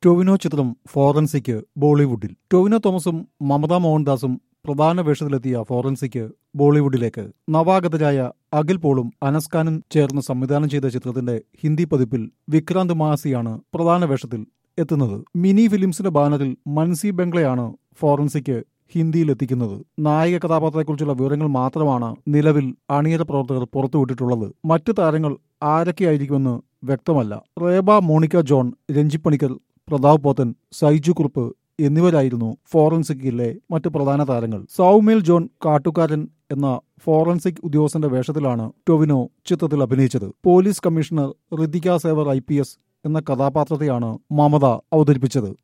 ടൊവിനോ ചിത്രം ഫോറൻസിക് ബോളിവുഡിൽ ടൊവിനോ തോമസും മമത മോഹൻദാസും പ്രധാന വേഷത്തിലെത്തിയ ഫോറൻസിക് ബോളിവുഡിലേക്ക് നവാഗതരായ അഖിൽ പോളും അനസ്കാനും ചേർന്ന് സംവിധാനം ചെയ്ത ചിത്രത്തിന്റെ ഹിന്ദി പതിപ്പിൽ വിക്രാന്ത് മാസിയാണ് പ്രധാന വേഷത്തിൽ എത്തുന്നത് മിനി ഫിലിംസിന്റെ ബാനറിൽ മൻസി ബംഗ്ലയാണ് ഫോറൻസിക് ഹിന്ദിയിൽ എത്തിക്കുന്നത് നായിക കഥാപാത്രത്തെക്കുറിച്ചുള്ള വിവരങ്ങൾ മാത്രമാണ് നിലവിൽ അണിയറ പ്രവർത്തകർ പുറത്തുവിട്ടിട്ടുള്ളത് മറ്റു താരങ്ങൾ ആരൊക്കെയായിരിക്കുമെന്ന് വ്യക്തമല്ല റേബ മോണിക്ക ജോൺ രഞ്ജിപ്പണിക്കർ പ്രതാപ് പോത്തൻ സൈജു കുറുപ്പ് എന്നിവരായിരുന്നു ഫോറൻസിക്കിലെ മറ്റ് പ്രധാന താരങ്ങൾ സൗമ്യൽ ജോൺ കാട്ടുകാരൻ എന്ന ഫോറൻസിക് ഉദ്യോഗസ്ഥന്റെ വേഷത്തിലാണ് ടൊവിനോ ചിത്രത്തിൽ അഭിനയിച്ചത് police commissioner Ritika Xavier I എന്ന കഥാപാത്രത്തെയാണ് മമത അവതരിപ്പിച്ചത്